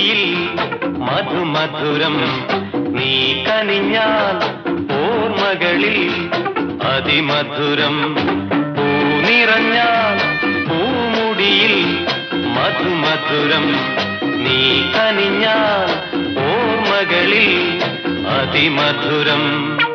പൂമുടിയിൽ മധുമധുരം നീ കനിഞ്ഞാൽ ഓർമ്മകളിൽ അതിമധുരം പൂ നിറഞ്ഞാൽ പൂമുടിയിൽ മധുമധുരം നീ കനിഞ്ഞാൽ ഓർമ്മകളിൽ അതിമധുരം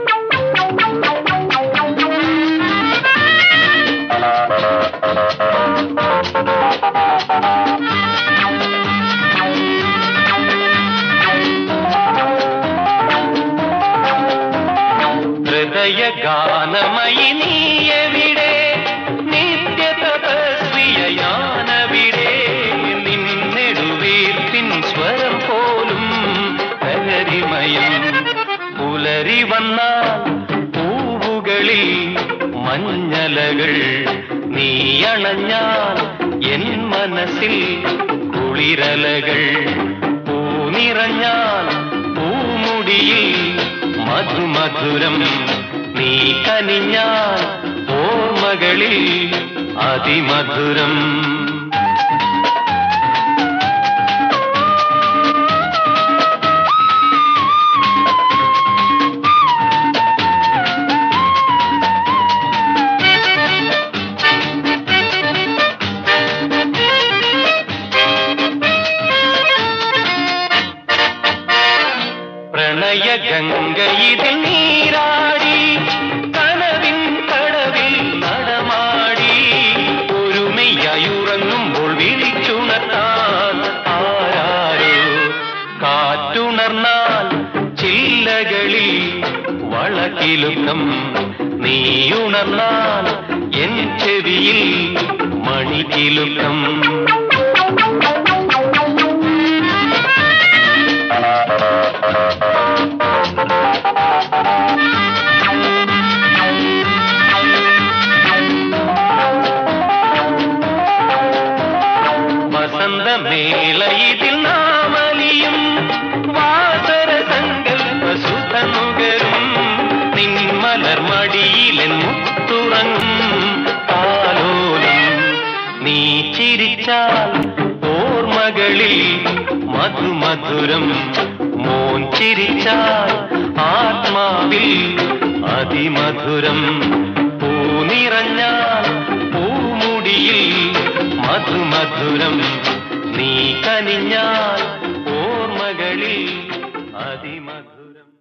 ഹൃദയഗാനമയി നീ എവിടെ നിത്യ തപസ്വിയാനവിടെ നിന്നെടുവീർപ്പിൻ സ്വരം പോലും ലഹരിമയം പുലരി വന്നാൽ പൂവുകളിൽ മഞ്ഞലകൾ നീ അണഞ്ഞാൽ എൻ മനസ്സിൽ കുളിരലകൾ പൂ നിറഞ്ഞാൽ പൂമുടിയിൽ മധുമധുരം നീ കനിഞ്ഞാൽ ഓർമ്മകളിൽ അതിമധുരം പ്രണയ ഗംഗയിതിൽ നീരാടി കനവിൻ കടവിൽ നടമാടി ഒരുമയായുറങ്ങുമ്പോൾ വിളിച്ചുണർത്താൻ ആരാരോ കാറ്റുണർന്നാൽ ചില്ലകളിൽ വളകിലുക്കം നീയുണർന്നാൽ എൻ ചെവിയിൽ മണികിലുക്കം വസന്തമേളയിതിൽ നാമലിയും വാസര സങ്കൽപ്പ സുധനുകരും നിന്മലർ മടിയിലെൻ മുത്തുറങ്ങും കാലോലം നീ ചിരിച്ചാൽ ഓർമ്മകളിൽ മധുമധുരം മോൻ ചിരിച്ചാൽ ആത്മാവിൽ അതിമധുരം പൂ നിറഞ്ഞാൽ പൂമുടിയിൽ മധുമധുരം നീ കനിഞ്ഞാൽ ഓർമ്മകളിൽ അതിമധുരം